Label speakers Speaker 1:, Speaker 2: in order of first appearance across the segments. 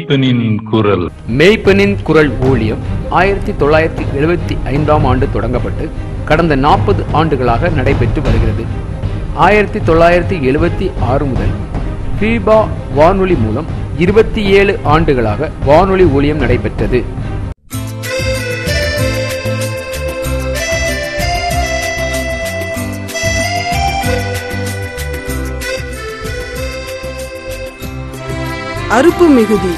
Speaker 1: மேய்ப்பனின் குரல்
Speaker 2: மேய்ப்பனின் குரல் ஊழியம் ஆயிரத்தி தொள்ளாயிரத்தி எழுபத்தி ஐந்தாம் ஆண்டு தொடங்கப்பட்டு கடந்த நாற்பது ஆண்டுகளாக நடைபெற்று வருகிறது ஆயிரத்தி தொள்ளாயிரத்தி எழுபத்தி ஆறு முதல் ஃபீபா வானொலி மூலம் இருபத்தி ஏழு ஆண்டுகளாக வானொலி ஊழியம் நடைபெற்றது
Speaker 3: அறுப்பு மிகுதி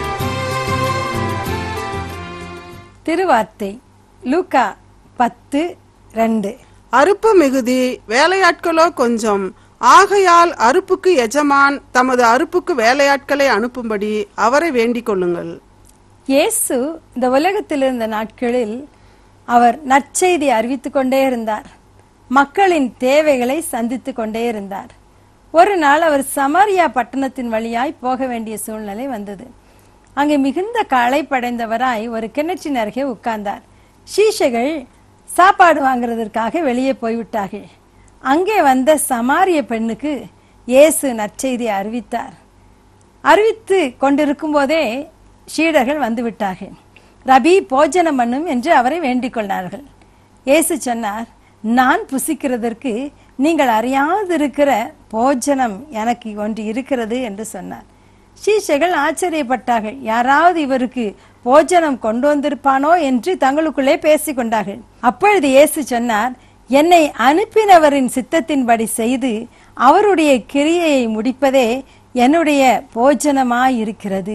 Speaker 4: திருவார்த்தை லூக்கா பத்து ரெண்டு
Speaker 3: அறுப்பு மிகுதி வேலையாட்களோ கொஞ்சம் ஆகையால் அறுப்புக்கு எஜமான் தமது அறுப்புக்கு வேலையாட்களை அனுப்பும்படி அவரை வேண்டிக் கொள்ளுங்கள்
Speaker 4: இயேசு இந்த உலகத்தில் இருந்த நாட்களில் அவர் நற்செய்தி அறிவித்துக் கொண்டே இருந்தார் மக்களின் தேவைகளை சந்தித்துக் கொண்டே இருந்தார் ஒரு நாள் அவர் சமாரியா பட்டணத்தின் வழியாய் போக வேண்டிய சூழ்நிலை வந்தது அங்கே மிகுந்த களைப்படைந்தவராய் ஒரு கிணற்றின் அருகே உட்கார்ந்தார் சீஷைகள் சாப்பாடு வாங்குறதற்காக வெளியே போய்விட்டார்கள் அங்கே வந்த சமாரிய பெண்ணுக்கு இயேசு நற்செய்தி அறிவித்தார் அறிவித்து கொண்டிருக்கும் போதே சீடர்கள் வந்து விட்டார்கள் ரபி போஜனம் பண்ணும் என்று அவரை வேண்டிக் கொண்டார்கள் இயேசு சொன்னார் நான் புசிக்கிறதற்கு நீங்கள் அறியாதிருக்கிற போஜனம் எனக்கு ஒன்று இருக்கிறது என்று சொன்னார் சீஷைகள் ஆச்சரியப்பட்டார்கள் யாராவது இவருக்கு போஜனம் கொண்டு வந்திருப்பானோ என்று தங்களுக்குள்ளே பேசிக் கொண்டார்கள் அப்பொழுது இயேசு சொன்னார் என்னை அனுப்பினவரின் சித்தத்தின்படி செய்து அவருடைய கிரியையை முடிப்பதே என்னுடைய போஜனமாயிருக்கிறது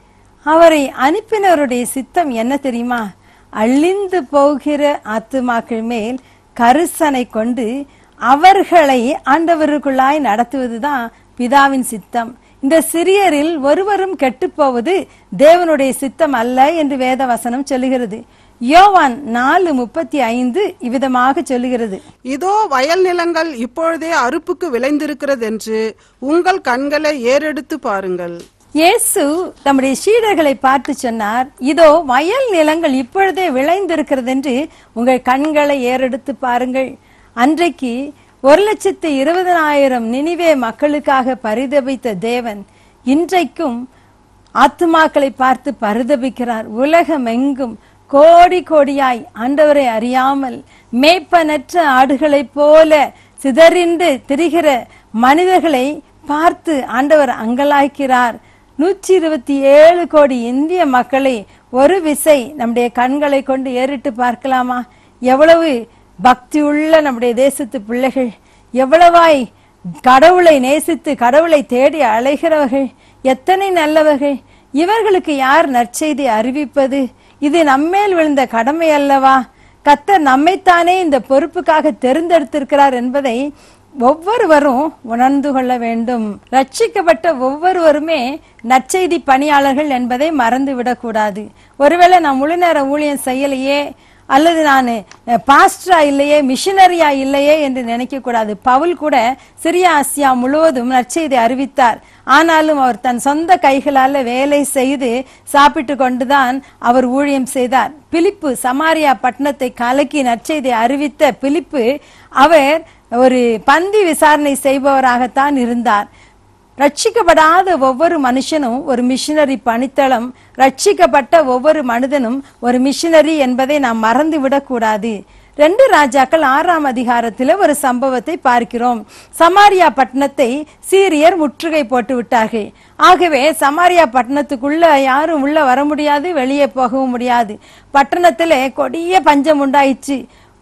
Speaker 4: அவரை அனுப்பினவருடைய சித்தம் என்ன தெரியுமா அழிந்து போகிற ஆத்துமாக்கள் மேல் கருசனை கொண்டு அவர்களை ஆண்டவருக்குள்ளாய் நடத்துவதுதான் பிதாவின் சித்தம் இந்த சிறியரில் ஒருவரும் கெட்டுப்போவது தேவனுடைய சித்தம் அல்ல என்று வேத வசனம் சொல்லுகிறது யோவான் நாலு முப்பத்தி ஐந்து இவ்விதமாக சொல்லுகிறது
Speaker 3: இதோ வயல் நிலங்கள் இப்பொழுதே அறுப்புக்கு விளைந்திருக்கிறதென்று உங்கள் கண்களை ஏறெடுத்து பாருங்கள்
Speaker 4: இயேசு தம்முடைய சீடர்களை பார்த்து சொன்னார் இதோ வயல் நிலங்கள் இப்பொழுதே விளைந்திருக்கிறது என்று உங்கள் கண்களை ஏறெடுத்து பாருங்கள் அன்றைக்கு ஒரு லட்சத்து இருபதனாயிரம் நினிவே மக்களுக்காக பரிதபித்த தேவன் இன்றைக்கும் ஆத்துமாக்களை பார்த்து பரிதபிக்கிறார் உலகம் எங்கும் கோடி கோடியாய் ஆண்டவரை அறியாமல் மேய்ப்பனற்ற ஆடுகளைப் போல சிதறிண்டு திரிகிற மனிதர்களை பார்த்து ஆண்டவர் அங்கலாய்க்கிறார் நூற்றி இருபத்தி ஏழு கோடி இந்திய மக்களை ஒரு விசை நம்முடைய கண்களை கொண்டு ஏறிட்டு பார்க்கலாமா எவ்வளவு பக்தி உள்ள நம்முடைய தேசத்து பிள்ளைகள் எவ்வளவாய் கடவுளை நேசித்து கடவுளை தேடி அலைகிறவர்கள் எத்தனை நல்லவர்கள் இவர்களுக்கு யார் நற்செய்தி அறிவிப்பது இது நம்மேல் விழுந்த கடமை அல்லவா கத்தர் நம்மைத்தானே இந்த பொறுப்புக்காக தெரிந்தெடுத்திருக்கிறார் என்பதை ஒவ்வொருவரும் உணர்ந்து கொள்ள வேண்டும் ரட்சிக்கப்பட்ட ஒவ்வொருவருமே நற்செய்தி பணியாளர்கள் என்பதை மறந்து விடக்கூடாது ஒருவேளை நான் முழு நேர ஊழியம் செய்யலையே அல்லது நான் பாஸ்டரா இல்லையே மிஷனரியா இல்லையே என்று நினைக்க கூடாது பவுல் கூட சிறிய ஆசியா முழுவதும் நற்செய்தி அறிவித்தார் ஆனாலும் அவர் தன் சொந்த கைகளால வேலை செய்து சாப்பிட்டு கொண்டுதான் அவர் ஊழியம் செய்தார் பிலிப்பு சமாரியா பட்டணத்தை கலக்கி நற்செய்தி அறிவித்த பிலிப்பு அவர் ஒரு பந்தி விசாரணை செய்பவராகத்தான் இருந்தார் ரட்சிக்கப்படாத ஒவ்வொரு மனுஷனும் ஒரு மிஷினரி பணித்தளம் ரட்சிக்கப்பட்ட ஒவ்வொரு மனிதனும் ஒரு மிஷினரி என்பதை நாம் மறந்து விடக்கூடாது ரெண்டு ராஜாக்கள் ஆறாம் அதிகாரத்தில் ஒரு சம்பவத்தை பார்க்கிறோம் சமாரியா பட்டணத்தை சீரியர் முற்றுகை போட்டு விட்டார்கள் ஆகவே சமாரியா பட்டணத்துக்குள்ள யாரும் உள்ள வர முடியாது வெளியே போகவும் முடியாது பட்டணத்திலே கொடிய பஞ்சம் உண்டாயிற்று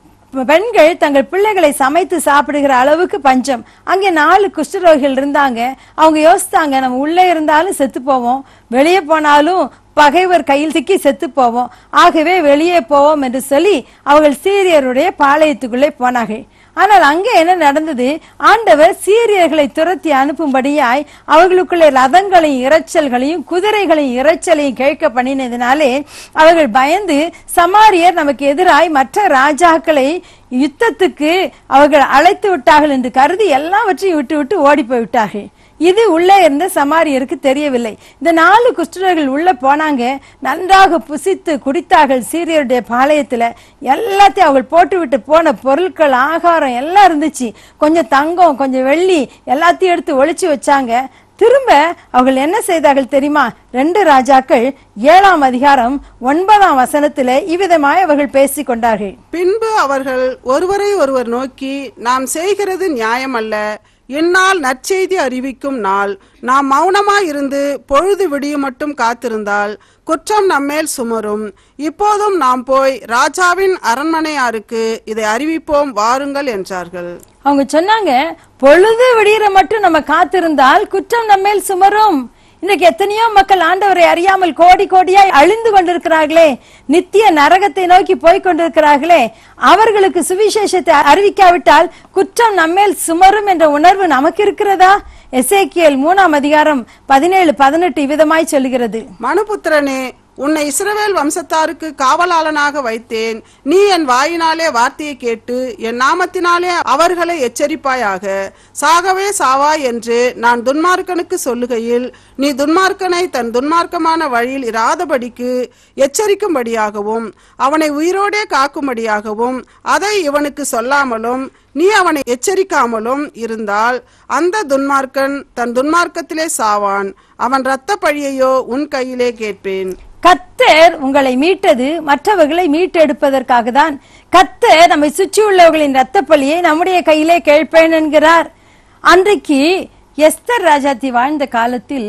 Speaker 4: பெண்கள் தங்கள் பிள்ளைகளை சமைத்து சாப்பிடுகிற அளவுக்கு பஞ்சம் அங்கே நாலு குஷ்டரோகிகள் இருந்தாங்க அவங்க யோசித்தாங்க நம்ம உள்ளே இருந்தாலும் செத்து போவோம் வெளியே போனாலும் பகைவர் கையில் சிக்கி செத்து போவோம் ஆகவே வெளியே போவோம் என்று சொல்லி அவர்கள் சீரியருடைய பாளையத்துக்குள்ளே போனார்கள் ஆனால் அங்கே என்ன நடந்தது ஆண்டவர் சீரியர்களை துரத்தி அனுப்பும்படியாய் அவர்களுக்குள்ளே ரதங்களையும் இரைச்சல்களையும் குதிரைகளையும் இரைச்சலையும் கேட்க பண்ணினதினாலே அவர்கள் பயந்து சமாரியர் நமக்கு எதிராய் மற்ற ராஜாக்களை யுத்தத்துக்கு அவர்கள் அழைத்து விட்டார்கள் என்று கருதி எல்லாவற்றையும் விட்டு விட்டு ஓடி போய்விட்டார்கள் இது உள்ளே இருந்த சமாரியருக்கு தெரியவில்லை இந்த நாலு குஷ்டர்கள் உள்ள போனாங்க நன்றாக புசித்து குடித்தார்கள் சீரியருடைய பாளையத்துல எல்லாத்தையும் அவர்கள் போட்டுவிட்டு போன பொருட்கள் ஆகாரம் எல்லாம் இருந்துச்சு கொஞ்சம் தங்கம் கொஞ்சம் வெள்ளி எல்லாத்தையும் எடுத்து ஒளிச்சு வச்சாங்க திரும்ப அவர்கள் என்ன செய்தார்கள் தெரியுமா ரெண்டு ராஜாக்கள் ஏழாம் அதிகாரம் ஒன்பதாம் வசனத்திலே இவ்விதமாய் அவர்கள் பேசிக் கொண்டார்கள்
Speaker 3: பின்பு அவர்கள் ஒருவரை ஒருவர் நோக்கி நாம் செய்கிறது நியாயமல்ல இந்நாள் நற்செய்தி அறிவிக்கும் நாள் நாம் மௌனமாயிருந்து பொழுது விடியும் மட்டும் காத்திருந்தால் குற்றம் நம்மேல் சுமரும் இப்போதும் நாம் போய் ராஜாவின் அரண்மனையாருக்கு இதை அறிவிப்போம் வாருங்கள் என்றார்கள்
Speaker 4: அவங்க சொன்னாங்க பொழுது விடியற மட்டும் நம்ம காத்திருந்தால் குற்றம் நம்மேல் சுமரும் இன்னைக்கு எத்தனையோ மக்கள் ஆண்டவரை அறியாமல் கோடி கோடியாய் அழிந்து கொண்டிருக்கிறார்களே நித்திய நரகத்தை நோக்கி போய் கொண்டிருக்கிறார்களே அவர்களுக்கு சுவிசேஷத்தை அறிவிக்காவிட்டால் குற்றம் நம்மேல் சுமரும் என்ற உணர்வு நமக்கு இருக்கிறதா எசேக்கியேல் மூணாம் அதிகாரம் பதினேழு பதினெட்டு இவ்விதமாய் சொல்லுகிறது
Speaker 3: மனுபுத்திரனே உன்னை இஸ்ரவேல் வம்சத்தாருக்கு காவலாளனாக வைத்தேன் நீ என் வாயினாலே வார்த்தையை கேட்டு என் நாமத்தினாலே அவர்களை எச்சரிப்பாயாக சாகவே சாவாய் என்று நான் துன்மார்க்கனுக்கு சொல்லுகையில் நீ துன்மார்க்கனை தன் துன்மார்க்கமான வழியில் இராதபடிக்கு எச்சரிக்கும்படியாகவும் அவனை உயிரோடே காக்கும்படியாகவும் அதை இவனுக்கு சொல்லாமலும் நீ அவனை எச்சரிக்காமலும் இருந்தால் அந்த துன்மார்க்கன் தன் துன்மார்க்கத்திலே சாவான் அவன் இரத்த பழியையோ உன் கையிலே கேட்பேன்
Speaker 4: கத்தர் உங்களை மீட்டது மற்றவர்களை மீட்டெடுப்பதற்காக தான் கத்தர் நம்மை சுற்றியுள்ளவர்களின் இரத்த பலியை நம்முடைய கையிலே கேட்பேன் என்கிறார் அன்றைக்கு எஸ்தர் ராஜாத்தி வாழ்ந்த காலத்தில்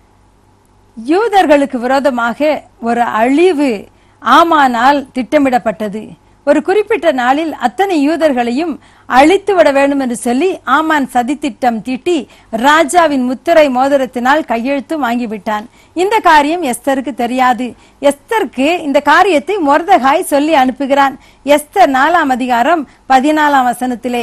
Speaker 4: யூதர்களுக்கு விரோதமாக ஒரு அழிவு ஆமானால் திட்டமிடப்பட்டது ஒரு குறிப்பிட்ட நாளில் அத்தனை யூதர்களையும் அழித்து விட வேண்டும் என்று சொல்லி ஆமான் சதித்திட்டம் தீட்டி ராஜாவின் முத்திரை மோதிரத்தினால் கையெழுத்து வாங்கிவிட்டான் இந்த காரியம் எஸ்தருக்கு தெரியாது எஸ்தருக்கு இந்த காரியத்தை மொர்தகாய் சொல்லி அனுப்புகிறான் எஸ்தர் நாலாம் அதிகாரம் பதினாலாம் வசனத்திலே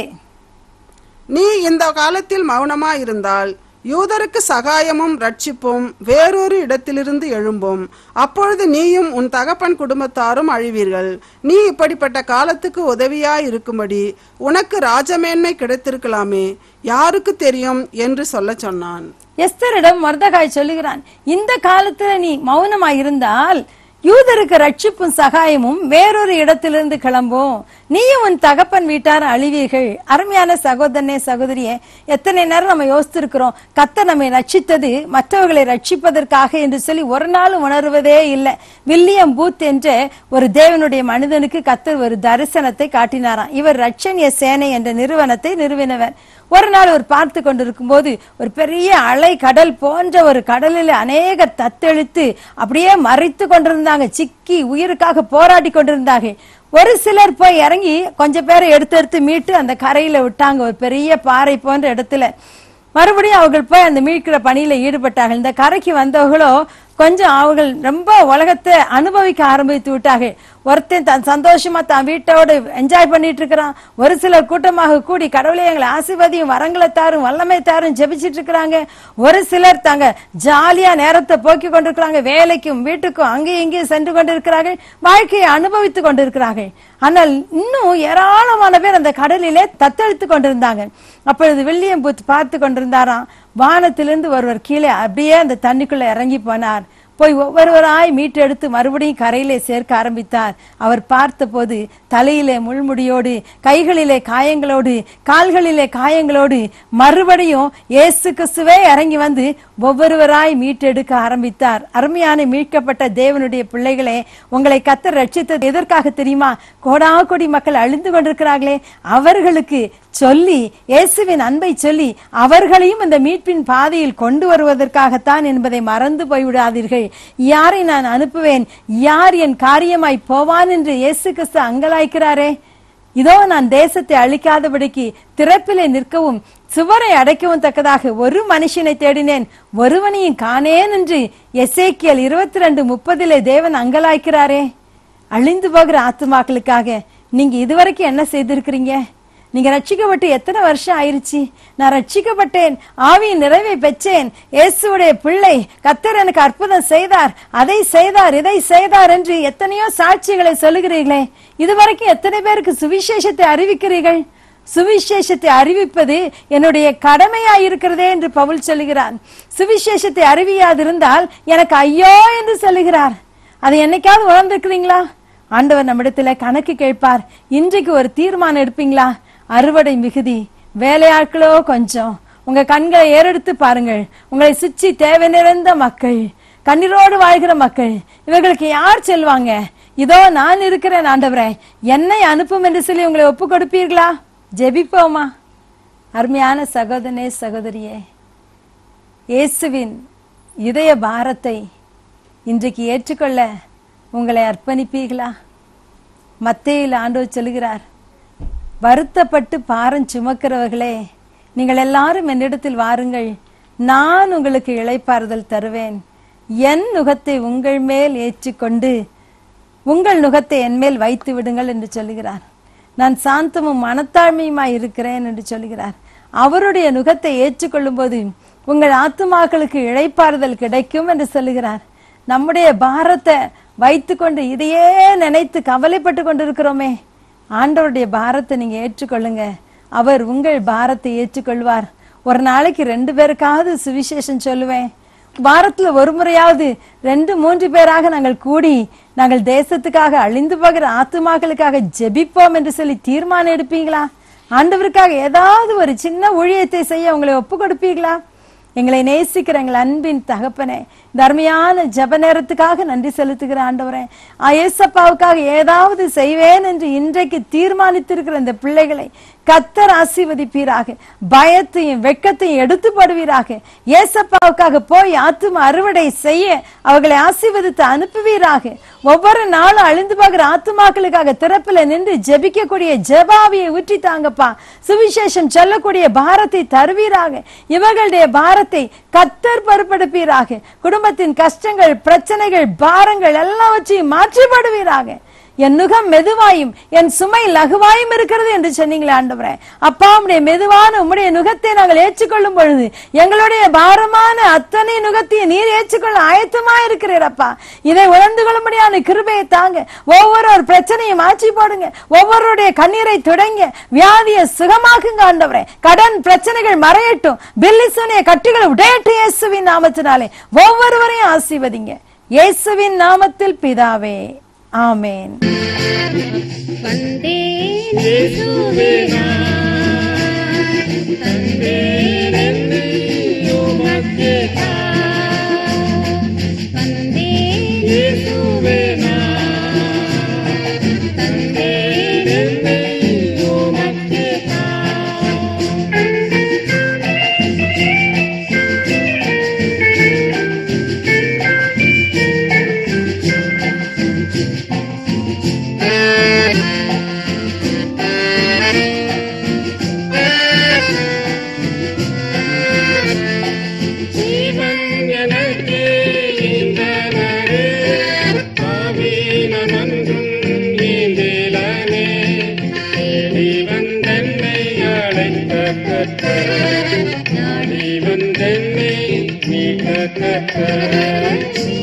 Speaker 3: நீ இந்த காலத்தில் மௌனமா இருந்தால் யூதருக்கு சகாயமும் ரட்சிப்பும் வேறொரு இடத்திலிருந்து எழும்பும் அப்பொழுது நீயும் உன் தகப்பன் குடும்பத்தாரும் அழிவீர்கள் நீ இப்படிப்பட்ட காலத்துக்கு உதவியாய் இருக்கும்படி உனக்கு ராஜமேன்மை கிடைத்திருக்கலாமே யாருக்கு தெரியும் என்று சொல்லச் சொன்னான்
Speaker 4: எஸ்தரிடம் மர்தகாய் சொல்லுகிறான் இந்த காலத்துல நீ மௌனமாய் இருந்தால் யூதருக்கு ரட்சிப்பும் சகாயமும் வேறொரு இடத்திலிருந்து கிளம்பும் நீயும் உன் தகப்பன் வீட்டார் அழிவீர்கள் அருமையான சகோதரனே சகோதரியே எத்தனை நேரம் நம்ம யோசித்திருக்கிறோம் கத்த நம்மை ரட்சித்தது மற்றவர்களை ரட்சிப்பதற்காக என்று சொல்லி ஒரு நாளும் உணர்வதே இல்லை வில்லியம் பூத் என்ற ஒரு தேவனுடைய மனிதனுக்கு கத்தர் ஒரு தரிசனத்தை காட்டினாராம் இவர் ரட்சணிய சேனை என்ற நிறுவனத்தை நிறுவினவர் ஒரு நாள் ஒரு பார்த்து கொண்டிருக்கும் போது ஒரு பெரிய அலை கடல் போன்ற ஒரு கடலில் அநேகர் தத்தெழுத்து அப்படியே மறைத்து கொண்டிருந்தாங்க சிக்கி உயிருக்காக போராடி கொண்டிருந்தாங்க ஒரு சிலர் போய் இறங்கி கொஞ்சம் பேரை எடுத்து எடுத்து மீட்டு அந்த கரையில விட்டாங்க ஒரு பெரிய பாறை போன்ற இடத்துல மறுபடியும் அவர்கள் போய் அந்த மீட்கிற பணியில ஈடுபட்டார்கள் இந்த கரைக்கு வந்தவர்களோ கொஞ்சம் அவர்கள் ரொம்ப உலகத்தை அனுபவிக்க ஆரம்பித்து விட்டார்கள் ஒருத்தன் தன் சந்தோஷமா தான் வீட்டோடு என்ஜாய் பண்ணிட்டு இருக்கிறான் ஒரு சிலர் கூட்டமாக கூடி கடவுளே எங்களை ஆசீர்வதியும் வரங்களை தாரும் வல்லமை தாரும் ஜெபிச்சிட்டு இருக்கிறாங்க ஒரு சிலர் தாங்க ஜாலியா நேரத்தை போக்கி கொண்டிருக்கிறாங்க வேலைக்கும் வீட்டுக்கும் அங்கேயும் இங்கேயும் சென்று கொண்டிருக்கிறார்கள் வாழ்க்கையை அனுபவித்து கொண்டிருக்கிறார்கள் ஆனால் இன்னும் ஏராளமான பேர் அந்த கடலிலே தத்தெடுத்து கொண்டிருந்தாங்க அப்பொழுது வில்லியம் பூத் பார்த்து கொண்டிருந்தாராம் வானத்திலிருந்து ஒருவர் கீழே அப்படியே அந்த தண்ணிக்குள்ள இறங்கி போனார் போய் ஒவ்வொருவராய் மீட்டெடுத்து மறுபடியும் கரையிலே சேர்க்க ஆரம்பித்தார் அவர் பார்த்தபோது தலையிலே முள்முடியோடு கைகளிலே காயங்களோடு கால்களிலே காயங்களோடு மறுபடியும் இயேசு கிறிஸ்துவே இறங்கி வந்து ஒவ்வொருவராய் மீட்டெடுக்க ஆரம்பித்தார் அருமையான மீட்கப்பட்ட தேவனுடைய பிள்ளைகளே உங்களை கத்தர் ரட்சித்தது எதற்காக தெரியுமா கோடா கோடி மக்கள் அழிந்து கொண்டிருக்கிறார்களே அவர்களுக்கு சொல்லி இயேசுவின் அன்பை சொல்லி அவர்களையும் இந்த மீட்பின் பாதையில் கொண்டு வருவதற்காகத்தான் என்பதை மறந்து போய்விடாதீர்கள் யாரை நான் அனுப்புவேன் யார் என் காரியமாய் போவான் என்று இயேசு கிறிஸ்து அங்கலாய்க்கிறாரே இதோ நான் தேசத்தை அழிக்காதபடிக்கு திறப்பிலே நிற்கவும் சுவரை அடைக்கவும் தக்கதாக ஒரு மனுஷனை தேடினேன் ஒருவனையும் காணேன் என்று எசேக்கியல் இருபத்தி ரெண்டு முப்பதிலே தேவன் அங்கலாய்க்கிறாரே அழிந்து போகிற ஆத்துமாக்களுக்காக நீங்க இதுவரைக்கும் என்ன செய்திருக்கிறீங்க நீங்க ரட்சிக்கப்பட்டு எத்தனை வருஷம் ஆயிருச்சு நான் ரட்சிக்கப்பட்டேன் ஆவியின் நிறைவை பெற்றேன் இயேசுவுடைய பிள்ளை கத்தர் எனக்கு அற்புதம் செய்தார் அதை செய்தார் இதை செய்தார் என்று எத்தனையோ சாட்சிகளை சொல்லுகிறீர்களே இதுவரைக்கும் எத்தனை பேருக்கு சுவிசேஷத்தை அறிவிக்கிறீர்கள் சுவிசேஷத்தை அறிவிப்பது என்னுடைய கடமையாய் இருக்கிறதே என்று பவுல் சொல்லுகிறார் சுவிசேஷத்தை அறிவியாதிருந்தால் எனக்கு ஐயோ என்று சொல்லுகிறார் அதை என்னைக்காவது உணர்ந்திருக்கிறீங்களா ஆண்டவர் நம்மிடத்துல கணக்கு கேட்பார் இன்றைக்கு ஒரு தீர்மானம் எடுப்பீங்களா அறுவடை மிகுதி வேலையாட்களோ கொஞ்சம் உங்க கண்களை ஏறெடுத்து பாருங்கள் உங்களை சுற்றி தேவை நிறைந்த மக்கள் கண்ணீரோடு வாழ்கிற மக்கள் இவர்களுக்கு யார் செல்வாங்க இதோ நான் இருக்கிறேன் ஆண்டவரே என்னை அனுப்பும் என்று சொல்லி உங்களை ஒப்பு கொடுப்பீர்களா ஜெபிப்போமா அருமையான சகோதரனே சகோதரியே இயேசுவின் இதய பாரத்தை இன்றைக்கு ஏற்றுக்கொள்ள உங்களை அர்ப்பணிப்பீர்களா மத்தேயில் ஆண்டவர் சொல்கிறார் வருத்தப்பட்டு பாரம் சுமக்கிறவர்களே நீங்கள் எல்லாரும் என்னிடத்தில் வாருங்கள் நான் உங்களுக்கு இளைப்பாறுதல் தருவேன் என் நுகத்தை உங்கள் மேல் ஏற்றிக்கொண்டு உங்கள் நுகத்தை என் மேல் வைத்து விடுங்கள் என்று சொல்லுகிறார் நான் சாந்தமும் மனத்தாழ்மையுமாய் இருக்கிறேன் என்று சொல்லுகிறார் அவருடைய நுகத்தை ஏற்றுக்கொள்ளும் போது உங்கள் ஆத்துமாக்களுக்கு இழைப்பாறுதல் கிடைக்கும் என்று சொல்லுகிறார் நம்முடைய பாரத்தை வைத்துக்கொண்டு இதையே நினைத்து கவலைப்பட்டு கொண்டிருக்கிறோமே ஆண்டவருடைய பாரத்தை நீங்க ஏற்றுக்கொள்ளுங்க அவர் உங்கள் பாரத்தை ஏற்றுக்கொள்வார் ஒரு நாளைக்கு ரெண்டு பேருக்காவது சுவிசேஷம் சொல்லுவேன் வாரத்துல ஒரு முறையாவது ரெண்டு மூன்று பேராக நாங்கள் கூடி நாங்கள் தேசத்துக்காக அழிந்து போகிற ஆத்துமாக்களுக்காக ஜெபிப்போம் என்று சொல்லி தீர்மானம் எடுப்பீங்களா ஆண்டவருக்காக ஏதாவது ஒரு சின்ன ஊழியத்தை செய்ய உங்களை ஒப்பு கொடுப்பீங்களா எங்களை நேசிக்கிற எங்கள் அன்பின் தகப்பனே இந்த அருமையான ஜப நேரத்துக்காக நன்றி செலுத்துகிற ஆண்டவரே ஏசப்பாவுக்காக ஏதாவது செய்வேன் என்று இன்றைக்கு தீர்மானித்திருக்கிற இந்த பிள்ளைகளை கத்தர் ஆசீர்வதிப்பீராக பயத்தையும் வெட்கத்தையும் எடுத்து போடுவீராக ஏசப்பாவுக்காக போய் ஆத்தும அறுவடை செய்ய அவர்களை ஆசீர்வதித்து அனுப்புவீராக ஒவ்வொரு நாளும் அழிந்து போகிற ஆத்துமாக்களுக்காக திறப்பில நின்று ஜெபிக்கக்கூடிய ஜெபாவியை ஊற்றி தாங்கப்பா சுவிசேஷம் சொல்லக்கூடிய பாரத்தை தருவீராக இவர்களுடைய பாரத்தை கத்தர் பொறுப்படுப்பீராக குடும்பத்தின் கஷ்டங்கள் பிரச்சனைகள் பாரங்கள் எல்லாவற்றையும் மாற்றிப்படுவீராக என் நுகம் மெதுவாயும் என் சுமை லகுவாயும் இருக்கிறது என்று சொன்னீங்களே ஆண்டவரே அப்பா உம்முடைய மெதுவான உம்முடைய நுகத்தை நாங்கள் ஏற்றுக்கொள்ளும் பொழுது எங்களுடைய பாரமான அத்தனை நுகத்தையும் நீர் ஏற்றுக்கொள்ள ஆயத்தமா இருக்கிறீரப்பா இதை உணர்ந்து கொள்ளும்படியான கிருபையை தாங்க ஒவ்வொரு ஒரு பிரச்சனையும் மாற்றி போடுங்க ஒவ்வொருடைய கண்ணீரை தொடங்க வியாதியை சுகமாக்குங்க ஆண்டவரே கடன் பிரச்சனைகள் மறையட்டும் பில்லிசோனிய கட்டிகளை உடையட்டும் இயேசுவின் நாமத்தினாலே ஒவ்வொருவரையும் ஆசீர்வதிங்க இயேசுவின் நாமத்தில் பிதாவே ஆமென்
Speaker 1: ஜீவன் எனக்கு இந்தனரே, பாவீனமன்றும் நீந்திலனே. தேடி வந்தென்னை அழைத்த கர்த்தர், நாடி வந்தென்னை மீட்ட கர்த்தர்.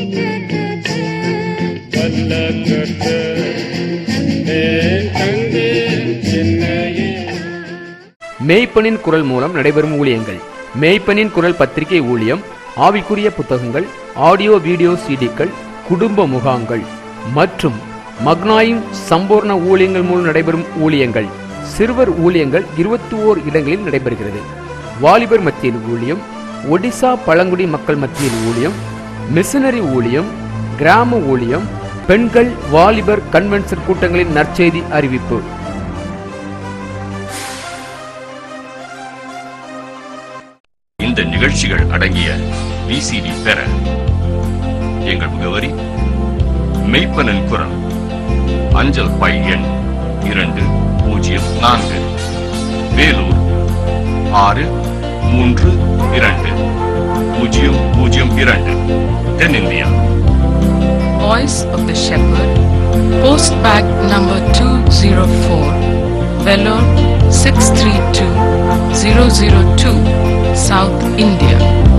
Speaker 1: வல்ல கர்த்தர், தந்தேன் தந்தேன் என்னையே
Speaker 2: மேய்ப்பனின் குரல் மூலம் நடைபெறும் ஊழியங்கள் மேய்ப்பனின் குரல் பத்திரிகை ஊழியம் ஆவிக்குரிய புத்தகங்கள் ஆடியோ வீடியோ சிடிக்கள் குடும்ப முகாங்கள் மற்றும் மக்னாயின் சம்பூர்ண ஊழியங்கள் மூலம் நடைபெறும் ஊழியங்கள் சிறுவர் ஊழியங்கள் இருபத்தி ஓர் இடங்களில் நடைபெறுகிறது வாலிபர் மத்தியில் ஊழியம் ஒடிசா பழங்குடி மக்கள் மத்தியில் ஊழியம் மிஷனரி ஊழியம் கிராம ஊழியம் பெண்கள் வாலிபர் கன்வென்ஷன் கூட்டங்களின் நற்செய்தி அறிவிப்பு
Speaker 5: இந்த நிகழ்ச்சிகள் அடங்கிய விசிடி பெற எங்கள் முகவரி மெய்ப்பனின் குரல் அஞ்சல் பை எண் இரண்டு பூஜ்ஜியம் நான்கு வேலூர் ஆறு மூன்று இரண்டு பூஜ்ஜியம் பூஜ்ஜியம் இரண்டு தென்னிந்தியா
Speaker 6: Voice of the Shepherd, Post Bag number 204, Vellore 632 002, South India.